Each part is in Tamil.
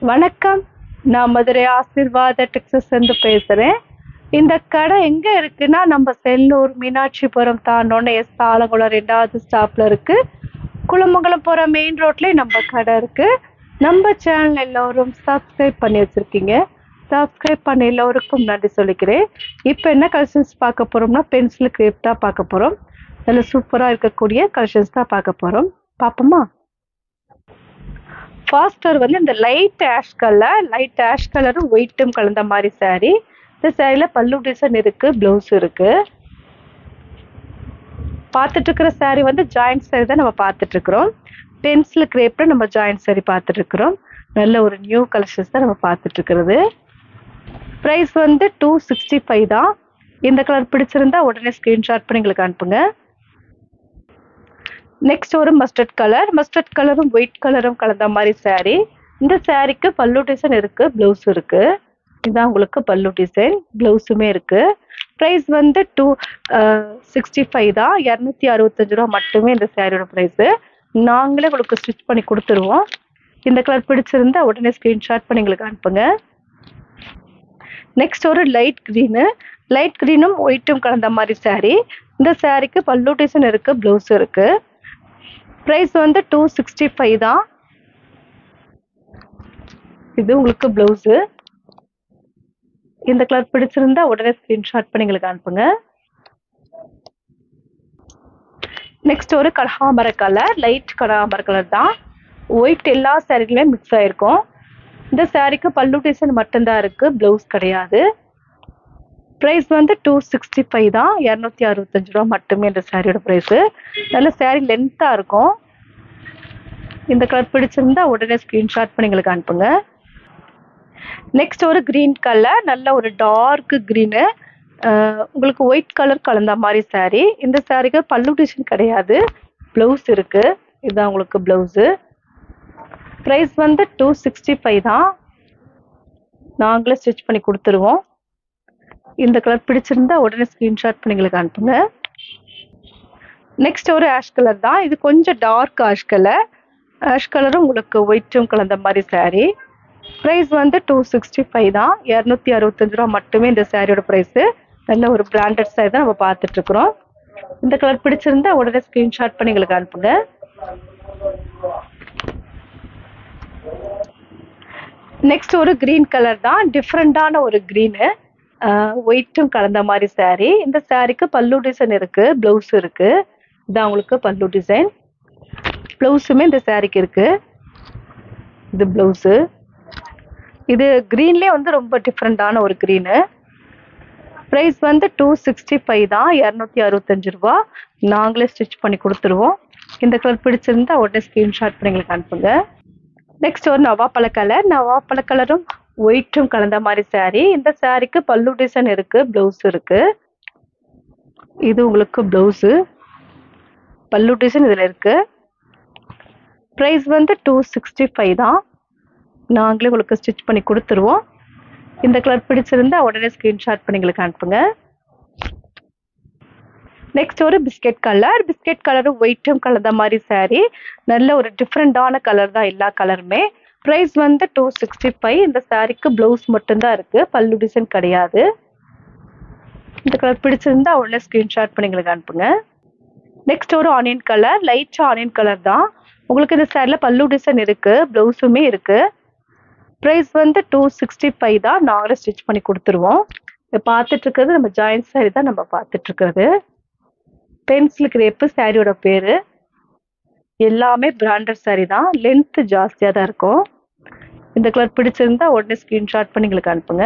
வணக்கம் நான் மதுரை ஆசீர்வாத டெக்ஸஸ் இருந்து பேசுறேன் இந்த கடை எங்க இருக்குன்னா நம்ம செல்லூர் மீனாட்சிபுரம் தாண்டோன்னு எஸ் ஆலங்குளம் ரெண்டாவது ஸ்டாப்ல இருக்கு குளமங்கலம் போற மெயின் ரோட்லயே நம்ம கடை இருக்கு நம்ம சேனல் எல்லாரும் சப்ஸ்கிரைப் பண்ணி வச்சிருக்கீங்க சப்ஸ்கிரைப் பண்ண எல்லோருக்கும் நன்றி சொல்லிக்கிறேன் இப்போ என்ன கலெக்ஷன்ஸ் பார்க்க போறோம்னா பென்சில் கிரேப் தான் பார்க்க போறோம் நல்ல சூப்பரா இருக்கக்கூடிய கலெக்ஷன்ஸ் தான் பார்க்க போறோம் பார்ப்போமா ஃபாஸ்டர் வந்து இந்த light ash colour light ash கலரும் ஒயிட்டும் கலந்த மாதிரி saree இந்த சாரியில் பல்லு டிசைன் இருக்கு ப்ளவுஸ் இருக்கு பார்த்துட்டு இருக்கிற saree வந்து ஜாயிண்ட் saree தான் நம்ம பார்த்துட்டு இருக்கிறோம் பென்சில் கிரேப்ல நம்ம ஜாயிண்ட் saree பார்த்துட்டு இருக்கிறோம் நல்ல ஒரு நியூ கலெக்ஷன்ஸ் தான் நம்ம பார்த்துட்டு இருக்கிறது ப்ரைஸ் வந்து டூ சிக்ஸ்டி ஃபைவ் தான் இந்த கலர் பிடிச்சிருந்தா உடனே ஸ்க்ரீன்ஷாட் பண்ணி எங்களுக்கு அனுப்புங்க நெக்ஸ்ட் ஒரு மஸ்டர்ட் கலர் மஸ்டர்ட் கலரும் ஒயிட் கலரும் கலந்த மாதிரி saree இந்த சாரீக்கு பல்லு டிசைன் இருக்கு ப்ளவுஸ் இருக்கு இதுதான் உங்களுக்கு பல்லு டிசைன் ப்ளவுஸுமே இருக்கு ப்ரைஸ் வந்து டூ சிக்ஸ்டி ஃபைவ் தான் இரநூத்தி அறுபத்தஞ்சு ரூபா மட்டுமே இந்த சாரியோட ப்ரைஸு நாங்களே உங்களுக்கு ஸ்டிச் பண்ணி கொடுத்துருவோம் இந்த கலர் பிடிச்சிருந்தா உடனே ஸ்க்ரீன்ஷாட் பண்ணி எங்களுக்கு அனுப்புங்க நெக்ஸ்ட் ஒரு லைட் க்ரீனு லைட் க்ரீனும் ஒயிட்டும் கலந்த மாதிரி saree இந்த சாரீக்கு பல்லு டிசைன் இருக்கு ப்ளவுஸ் இருக்கு ப்ரைஸ் வந்து டூ சிக்ஸ்டி ஃபைவ் தான் இது உங்களுக்கு ப்ளவுஸு இந்த கலர் பிடிச்சிருந்தா உடனே ஸ்க்ரீன்ஷாட் பண்ணி எங்களுக்கு அனுப்புங்க நெக்ஸ்ட் ஒரு கனகாமர கலர் லைட் கனகாமர கலர் தான் ஒயிட் எல்லா சாரிலையுமே மிக்ஸ் ஆயிருக்கும் இந்த சாரீக்கு பல்லு டிசைன் மட்டும்தான் இருக்கு ப்ளவுஸ் கிடையாது ப்ரைஸ் வந்து டூ சிக்ஸ்டி ஃபைவ் தான் இரநூத்தி அறுபத்தஞ்சு ரூபா மட்டுமே இந்த சாரியோட ப்ரைஸு நல்ல சாரீ லென்த்தாக இருக்கும் இந்த கலர் பிடிச்சிருந்தா உடனே ஸ்க்ரீன்ஷாட் பண்ணி எங்களுக்கு அனுப்புங்க நெக்ஸ்ட் ஒரு க்ரீன் கலர் நல்ல ஒரு டார்க் க்ரீனு உங்களுக்கு ஒயிட் கலர் கலந்த மாதிரி saree இந்த சாரீக்கு பல்லு டிசைன் கிடையாது ப்ளவுஸ் இருக்கு இதுதான் உங்களுக்கு ப்ளவுஸு ப்ரைஸ் வந்து டூ சிக்ஸ்டி ஃபைவ் தான் நாங்களே ஸ்டிச் பண்ணி கொடுத்துருவோம் இந்த கலர் பிடிச்சிருந்தா உடனே ஸ்க்ரீன்ஷாட் பண்ணி எங்களுக்கு அனுப்புங்க நெக்ஸ்ட் ஒரு ஆஷ் கலர் தான் இது கொஞ்சம் டார்க் ஆஷ் கலர் ஆஷ் கலரும் உங்களுக்கு ஒயிட்டும் கலந்த மாதிரி saree ப்ரைஸ் வந்து டூ சிக்ஸ்டி ஃபைவ் தான் இரநூத்தி அறுபத்தஞ்சு ரூபா மட்டுமே இந்த சாரியோட ப்ரைஸு நல்ல ஒரு பிராண்டட் சாரி தான் நம்ம பார்த்துட்டு இருக்கிறோம் இந்த கலர் பிடிச்சிருந்தா உடனே ஸ்க்ரீன்ஷாட் பண்ணி எங்களுக்கு அனுப்புங்க நெக்ஸ்ட் ஒரு கிரீன் கலர் தான் டிஃப்ரெண்டான ஒரு க்ரீனு ஒயிட்டும் கலந்த மாதிரி saree இந்த சாரீக்கு பல்லு டிசைன் இருக்கு ப்ளவுஸ் இருக்கு இதான் உங்களுக்கு பல்லு டிசைன் ப்ளவுஸுமே இந்த சாரீக்கு இருக்கு இது ப்ளவுஸு இது க்ரீன்லேயே வந்து ரொம்ப டிஃப்ரெண்டான ஒரு க்ரீனு ப்ரைஸ் வந்து டூ சிக்ஸ்டி ஃபைவ் தான் இரநூத்தி அறுபத்தஞ்சு ரூபா நாங்களே ஸ்டிச் பண்ணி கொடுத்துருவோம் இந்த கலர் பிடிச்சிருந்தா உடனே ஸ்க்ரீன்ஷாட் பண்ணி எங்களுக்கு அனுப்புங்க நெக்ஸ்ட் ஒரு நவாப்பழ கலர் நவாப்பழ கலரும் ஒயிட்டும் கலந்த மாதிரி saree இந்த சாரீக்கு பல்லு டிசைன் இருக்கு ப்ளவுஸ் இருக்கு இது உங்களுக்கு ப்ளவுஸு பல்லு டிசைன் இதில் இருக்கு ப்ரைஸ் வந்து டூ சிக்ஸ்டி ஃபைவ் தான் நாங்களே உங்களுக்கு ஸ்டிச் பண்ணி கொடுத்துருவோம் இந்த கலர் பிடிச்சிருந்தா உடனே ஸ்க்ரீன்ஷாட் பண்ணி எங்களுக்கு அனுப்புங்க நெக்ஸ்ட் ஒரு பிஸ்கெட் கலர் பிஸ்கெட் கலரும் ஒயிட்டும் கலந்த மாதிரி saree நல்ல ஒரு டிஃப்ரெண்டான கலர் தான் எல்லா கலருமே ப்ரைஸ் வந்து டூ சிக்ஸ்டி ஃபைவ் இந்த சாரீக்கு ப்ளவுஸ் மட்டும்தான் இருக்கு பல்லு டிசைன் கிடையாது இந்த கலர் பிடிச்சிருந்தா உடனே ஸ்க்ரீன்ஷாட் பண்ணி எங்களுக்கு அனுப்புங்க நெக்ஸ்ட் ஒரு onion colour light onion colour தான் உங்களுக்கு இந்த சாரியில் பல்லு டிசைன் இருக்கு ப்ளவுஸுமே இருக்கு ப்ரைஸ் வந்து டூ சிக்ஸ்டி ஃபைவ் தான் நாங்களே ஸ்டிச் பண்ணி கொடுத்துருவோம் இதை பார்த்துட்டு இருக்கிறது நம்ம ஜாயிண்ட் saree தான் நம்ம பார்த்துட்டு இருக்கிறது பென்சில் கிரேப்பு சாரியோட பேரு எல்லாமே பிராண்டட் saree தான் லென்த் ஜாஸ்தியாக தான் இருக்கும் இந்த கலர் பிடிச்சிருந்தா உடனே ஸ்க்ரீன்ஷாட் பண்ணி எங்களுக்கு அனுப்புங்க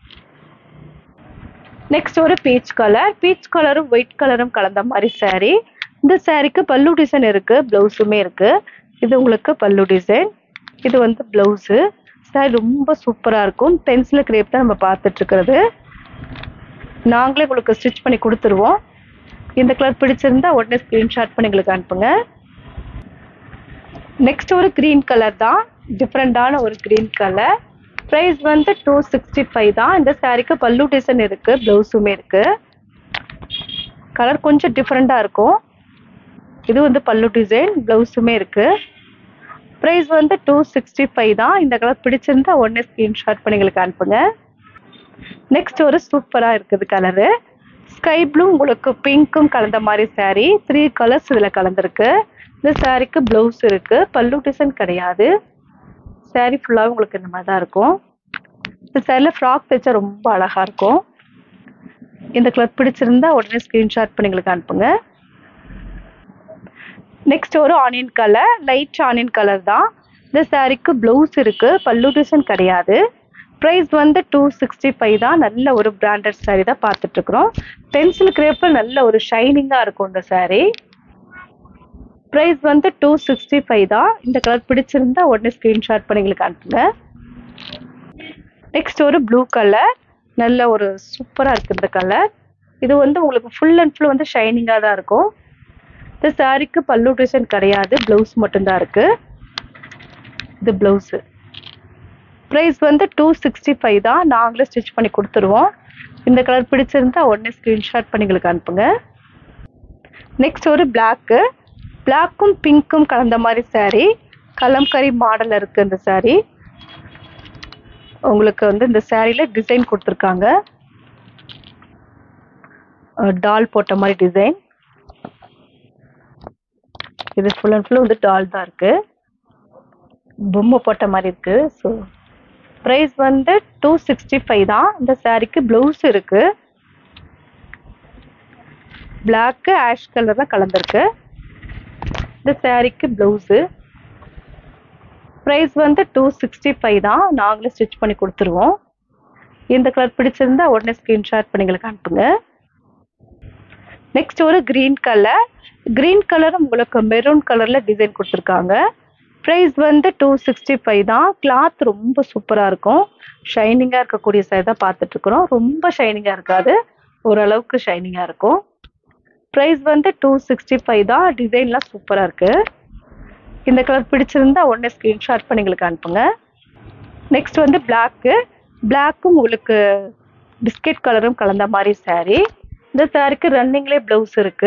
நெக்ஸ்ட் ஒரு பீச் கலர் பீச் கலரும் ஒயிட் கலரும் கலந்த மாதிரி saree இந்த சாரீக்கு பல்லு டிசைன் இருக்கு ப்ளவுஸுமே இருக்கு இது உங்களுக்கு பல்லு டிசைன் இது வந்து ப்ளவுஸு சாரி ரொம்ப சூப்பராக இருக்கும் பென்சில் கிரேப் தான் நம்ம பார்த்துட்டு இருக்கிறது நாங்களே உங்களுக்கு ஸ்டிச் பண்ணி கொடுத்துருவோம் இந்த கலர் பிடிச்சிருந்தா உடனே ஸ்க்ரீன்ஷாட் பண்ணி எங்களுக்கு அனுப்புங்க நெக்ஸ்ட் ஒரு க்ரீன் கலர் தான் டிஃப்ரெண்டான ஒரு க்ரீன் கலர் ப்ரைஸ் வந்து டூ சிக்ஸ்டி ஃபைவ் தான் இந்த சாரீக்கு பல்லு டிசைன் இருக்கு ப்ளவுஸுமே இருக்கு கலர் கொஞ்சம் டிஃப்ரெண்டாக இருக்கும் இது வந்து பல்லு டிசைன் ப்ளவுஸுமே இருக்கு ப்ரைஸ் வந்து டூ சிக்ஸ்டி ஃபைவ் தான் இந்த கலர் பிடிச்சிருந்தா உடனே ஸ்க்ரீன்ஷாட் பண்ணி எங்களுக்கு அனுப்புங்க நெக்ஸ்ட் ஒரு சூப்பராக இருக்குது கலரு ஸ்கை ப்ளூ உங்களுக்கு பிங்க்கும் கலந்த மாதிரி saree த்ரீ கலர்ஸ் இதில் கலந்துருக்கு இந்த சாரீக்கு ப்ளவுஸ் இருக்கு பல்லு டிசைன் கிடையாது saree ஃபுல்லாக உங்களுக்கு இந்த மாதிரி தான் இருக்கும் இந்த சேரீல ஃப்ராக் தைச்சா ரொம்ப அழகா இருக்கும் இந்த கலர் பிடிச்சிருந்தா உடனே ஸ்க்ரீன்ஷாட் பண்ணி எங்களுக்கு அனுப்புங்க நெக்ஸ்ட் ஒரு onion colour light onion colour தான் இந்த சாரீக்கு ப்ளவுஸ் இருக்கு பல்லு டிசைன் கிடையாது ப்ரைஸ் வந்து டூ சிக்ஸ்டி ஃபைவ் தான் நல்ல ஒரு பிராண்டட் saree தான் பார்த்துட்டு இருக்கிறோம் பென்சில் கிரேப்பில் நல்ல ஒரு ஷைனிங்காக இருக்கும் இந்த saree ப்ரைஸ் வந்து டூ சிக்ஸ்டி ஃபைவ் தான் இந்த கலர் பிடிச்சிருந்தா உடனே ஸ்க்ரீன்ஷாட் பண்ணி எங்களுக்கு அனுப்புங்க நெக்ஸ்ட் ஒரு ப்ளூ கலர் நல்ல ஒரு சூப்பராக இருக்குது இந்த கலர் இது வந்து உங்களுக்கு ஃபுல் அண்ட் ஃபுல் வந்து ஷைனிங்காக தான் இருக்கும் இந்த சாரீக்கு பல்லு டிசைன் கிடையாது ப்ளவுஸ் மட்டும்தான் இருக்கு இது ப்ளவுஸு ப்ரைஸ் வந்து டூ சிக்ஸ்டி ஃபைவ் தான் நாங்களே ஸ்டிச் பண்ணி கொடுத்துருவோம் இந்த கலர் பிடிச்சிருந்தா உடனே ஸ்க்ரீன்ஷாட் பண்ணி எங்களுக்கு அனுப்புங்க நெக்ஸ்ட் ஒரு பிளாக்கு பிளாக்கும் பிங்க்கும் கலந்த மாதிரி saree கலம்கரி மாடல் இருக்கு இந்த saree உங்களுக்கு வந்து இந்த சாரியில் டிசைன் கொடுத்துருக்காங்க டால் போட்ட மாதிரி டிசைன் இது ஃபுல் அண்ட் ஃபுல் வந்து டால் தான் இருக்கு பொம்மை போட்ட மாதிரி இருக்கு ஸோ ப்ரைஸ் வந்து டூ சிக்ஸ்டி ஃபைவ் தான் இந்த சாரீக்கு ப்ளவுஸ் இருக்கு பிளாக்கு ஆஷ் கலர் தான் கலந்துருக்கு இந்த சாரீக்கு ப்ளவுஸு ப்ரைஸ் வந்து டூ சிக்ஸ்டி ஃபைவ் தான் நாங்களே ஸ்டிச் பண்ணி கொடுத்துருவோம் இந்த கலர் பிடிச்சிருந்தா உடனே ஸ்க்ரீன்ஷாட் பண்ணி எங்களுக்கு அனுப்புங்க நெக்ஸ்ட் ஒரு க்ரீன் கலர் க்ரீன் கலர் உங்களுக்கு மெரூன் கலரில் டிசைன் கொடுத்துருக்காங்க ப்ரைஸ் வந்து டூ சிக்ஸ்டி ஃபைவ் தான் கிளாத் ரொம்ப சூப்பராக இருக்கும் ஷைனிங்காக இருக்கக்கூடிய சைடு தான் பார்த்துட்ருக்குறோம் ரொம்ப ஷைனிங்காக இருக்காது ஓரளவுக்கு ஷைனிங்காக இருக்கும் ப்ரைஸ் வந்து டூ சிக்ஸ்டி ஃபைவ் தான் டிசைன்லாம் சூப்பராக இருக்குது இந்த கலர் பிடிச்சிருந்தா உடனே ஸ்க்ரீன்ஷாட் பண்ணி எங்களுக்கு அனுப்புங்க நெக்ஸ்ட் வந்து பிளாக்கு பிளாக்கும் உங்களுக்கு பிஸ்கெட் கலரும் கலந்த மாதிரி saree இந்த சாரிக்கு ரன்னிங்லேயே ப்ளவுஸ் இருக்கு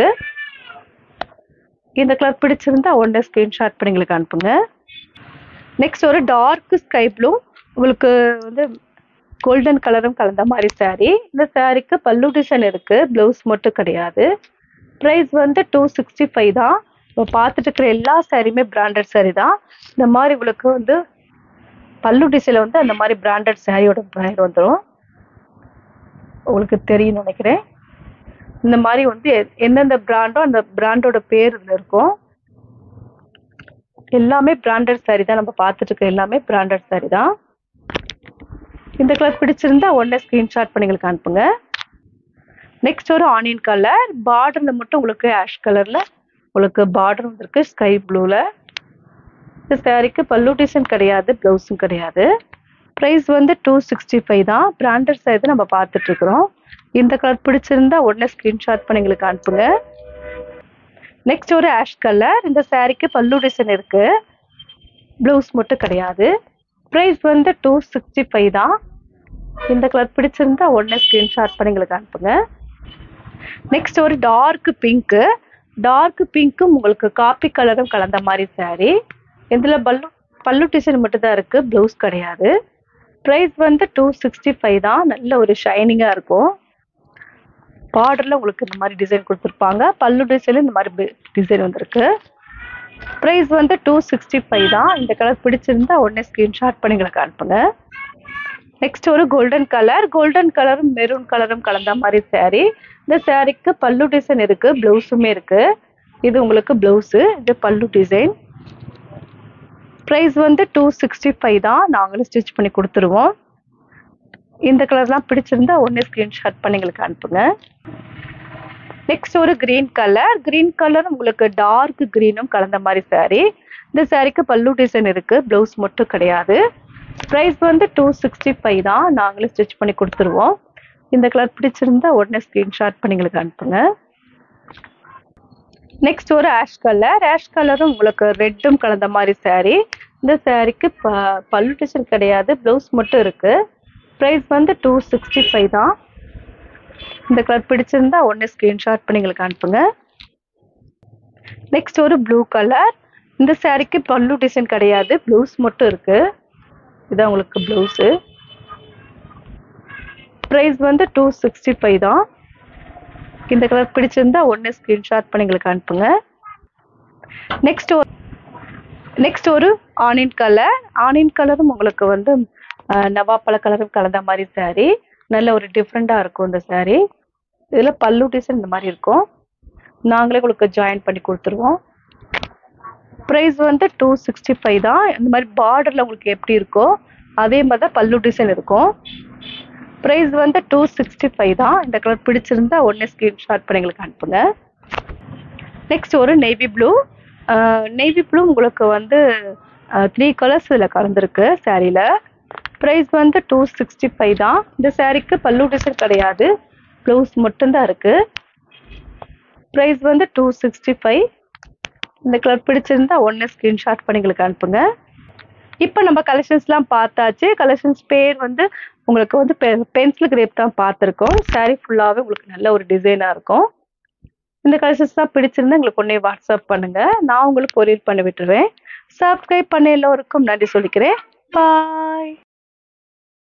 இந்த கலர் பிடிச்சிருந்தா உடனே ஸ்க்ரீன்ஷாட் பண்ணி எங்களுக்கு அனுப்புங்க நெக்ஸ்ட் ஒரு டார்க் ஸ்கை ப்ளூ உங்களுக்கு வந்து கோல்டன் கலரும் கலந்த மாதிரி saree இந்த சாரிக்கு பல்லு டிசைன் இருக்கு ப்ளவுஸ் மட்டும் கிடையாது ப்ரைஸ் வந்து டூ சிக்ஸ்டி ஃபைவ் தான் இப்போ பார்த்துட்டு இருக்கிற எல்லா சாரியுமே பிராண்டட் saree தான் இந்த மாதிரி உங்களுக்கு வந்து பல்லு டிசைனில் வந்து அந்த மாதிரி பிராண்டட் சாரியோட ப்ரைஸ் வந்துடும் உங்களுக்கு தெரியும் நினைக்கிறேன் இந்த மாதிரி வந்து எ- எந்தெந்த பிராண்டோ அந்த பிராண்டோட பேர் இதில் இருக்கும் எல்லாமே பிராண்டட் saree தான் நம்ம பார்த்துட்டு இருக்க எல்லாமே பிராண்டட் saree தான் இந்த கலர் பிடிச்சிருந்தா உடனே ஸ்க்ரீன்ஷாட் பண்ணி எங்களுக்கு அனுப்புங்க நெக்ஸ்ட் ஒரு ஆனியன் கலர் பார்டரில் மட்டும் உங்களுக்கு ஆஷ் கலரில் உங்களுக்கு பார்டர் வந்திருக்கு ஸ்கை ப்ளூவில் இந்த சாரீக்கு பல்லு டிசைன் கிடையாது ப்ளவுஸும் கிடையாது ப்ரைஸ் வந்து டூ சிக்ஸ்டி ஃபைவ் தான் பிராண்டட் சைடு நம்ம பார்த்துட்டு இருக்கிறோம் இந்த கலர் பிடிச்சிருந்தா உடனே ஸ்க்ரீன்ஷாட் பண்ணி எங்களுக்கு அனுப்புங்க நெக்ஸ்ட் ஒரு ஆஷ் கலர் இந்த சாரீக்கு பல்லு டிசைன் இருக்கு ப்ளவுஸ் மட்டும் கிடையாது ப்ரைஸ் வந்து டூ சிக்ஸ்டி ஃபைவ் தான் இந்த கலர் பிடிச்சிருந்தா உடனே ஸ்க்ரீன்ஷாட் பண்ணி எங்களுக்கு அனுப்புங்க நெக்ஸ்ட் ஒரு டார்க் பிங்க்கு டார்க் பிங்க்கும் உங்களுக்கு காப்பி கலரும் கலந்த மாதிரி saree இதில் பல்லு பல்லு டிசைன் மட்டும் தான் இருக்கு ப்ளவுஸ் கிடையாது ப்ரைஸ் வந்து டூ சிக்ஸ்டி ஃபைவ் தான் நல்ல ஒரு ஷைனிங்காக இருக்கும் பார்டரில் உங்களுக்கு இந்த மாதிரி டிசைன் கொடுத்துருப்பாங்க பல்லு டிசைன் இந்த மாதிரி டிசைன் வந்திருக்கு ப்ரைஸ் வந்து டூ சிக்ஸ்டி ஃபைவ் தான் இந்த கலர் பிடிச்சிருந்தா உடனே ஸ்க்ரீன்ஷாட் பண்ணி எங்களுக்கு அனுப்புங்க நெக்ஸ்ட் ஒரு கோல்டன் கலர் கோல்டன் கலரும் மெரூன் கலரும் கலந்த மாதிரி saree இந்த சாரீக்கு பல்லு டிசைன் இருக்கு ப்ளவுஸுமே இருக்கு இது உங்களுக்கு ப்ளவுஸு இது பல்லு டிசைன் ப்ரைஸ் வந்து டூ சிக்ஸ்டி ஃபைவ் தான் நாங்களும் ஸ்டிச் பண்ணி கொடுத்துருவோம் இந்த கலர்லாம் பிடிச்சிருந்தா உடனே ஸ்க்ரீன்ஷாட் பண்ணி எங்களுக்கு அனுப்புங்க நெக்ஸ்ட் ஒரு கிரீன் கலர் கிரீன் கலர் உங்களுக்கு டார்க் கிரீனும் கலந்த மாதிரி saree இந்த சாரீக்கு பல்லு டிசைன் இருக்கு ப்ளவுஸ் மட்டும் கிடையாது ப்ரைஸ் வந்து டூ சிக்ஸ்டி ஃபைவ் தான் நாங்களே ஸ்டிச் பண்ணி கொடுத்துருவோம் இந்த கலர் பிடிச்சிருந்தா உடனே ஸ்க்ரீன்ஷாட் பண்ணி எங்களுக்கு அனுப்புங்க நெக்ஸ்ட் ஒரு ஆஷ் கலர் ஆஷ் கலரும் உங்களுக்கு ரெட்டும் கலந்த மாதிரி saree இந்த சாரீக்கு ப பல்லு டிசைன் கிடையாது ப்ளவுஸ் மட்டும் இருக்கு ப்ரைஸ் வந்து டூ சிக்ஸ்டி ஃபைவ் தான் இந்த கலர் பிடிச்சிருந்தா உடனே ஸ்க்ரீன்ஷாட் பண்ணி எங்களுக்கு அனுப்புங்க நெக்ஸ்ட் ஒரு ப்ளூ கலர் இந்த சாரீக்கு பல்லு டிசைன் கிடையாது ப்ளவுஸ் மட்டும் இருக்கு இதான் உங்களுக்கு ப்ளவுஸு ப்ரைஸ் வந்து டூ சிக்ஸ்டி ஃபைவ் தான் இந்த கலர் பிடிச்சிருந்தா உடனே ஸ்க்ரீன்ஷாட் பண்ணி எங்களுக்கு அனுப்புங்க நெக்ஸ்ட் நெக்ஸ்ட் ஒரு ஆனியன் கலர் ஆனியன் கலரும் உங்களுக்கு வந்து அஹ், நவாப்பழ கலரும் கலந்த மாதிரி saree நல்ல ஒரு டிஃப்ரெண்ட்டாக இருக்கும் இந்த saree இதில் பல்லு டிசைன் இந்த மாதிரி இருக்கும் நாங்களே உங்களுக்கு ஜாயின் பண்ணி கொடுத்துருவோம் ப்ரைஸ் வந்து டூ சிக்ஸ்டி ஃபைவ் தான் இந்த மாதிரி பார்டரில் உங்களுக்கு எப்படி இருக்கோ அதே மாதிரி தான் பல்லு டிசைன் இருக்கும் ப்ரைஸ் வந்து டூ சிக்ஸ்டி ஃபைவ் தான் இந்த கலர் பிடிச்சிருந்தா உடனே ஸ்க்ரீன்ஷாட் பண்ணி எங்களுக்கு அனுப்புங்க நெக்ஸ்ட் ஒரு நெய்வி ப்ளூ நெய்வி ப்ளூ உங்களுக்கு வந்து த்ரீ கலர்ஸ் இதில் கலந்துருக்கு சாரியில் ப்ரைஸ் வந்து டூ சிக்ஸ்டி ஃபைவ் தான் இந்த சாரீக்கு பல்லு டிசைன் கிடையாது ப்ளவுஸ் மட்டும்தான் இருக்குது ப்ரைஸ் வந்து டூ சிக்ஸ்டி ஃபைவ் இந்த கலர் பிடிச்சிருந்தா ஒன்று ஸ்க்ரீன்ஷாட் பண்ணி எங்களுக்கு அனுப்புங்க இப்போ நம்ம கலெக்ஷன்ஸ்லாம் பார்த்தாச்சு கலெக்ஷன்ஸ் பேர் வந்து உங்களுக்கு வந்து பென்சில் கிரேப் தான் பார்த்துருக்கோம் saree ஃபுல்லாகவே உங்களுக்கு நல்ல ஒரு டிசைனாக இருக்கும் இந்த கலெக்ஷன்ஸ்லாம் பிடிச்சிருந்தா எங்களுக்கு உடனே வாட்ஸ்அப் பண்ணுங்க நான் உங்களுக்கு கொரியர் பண்ணி விட்டுருவேன் சப்ஸ்கிரைப் பண்ண எல்லோருக்கும் நன்றி சொல்லிக்கிறேன் பாய்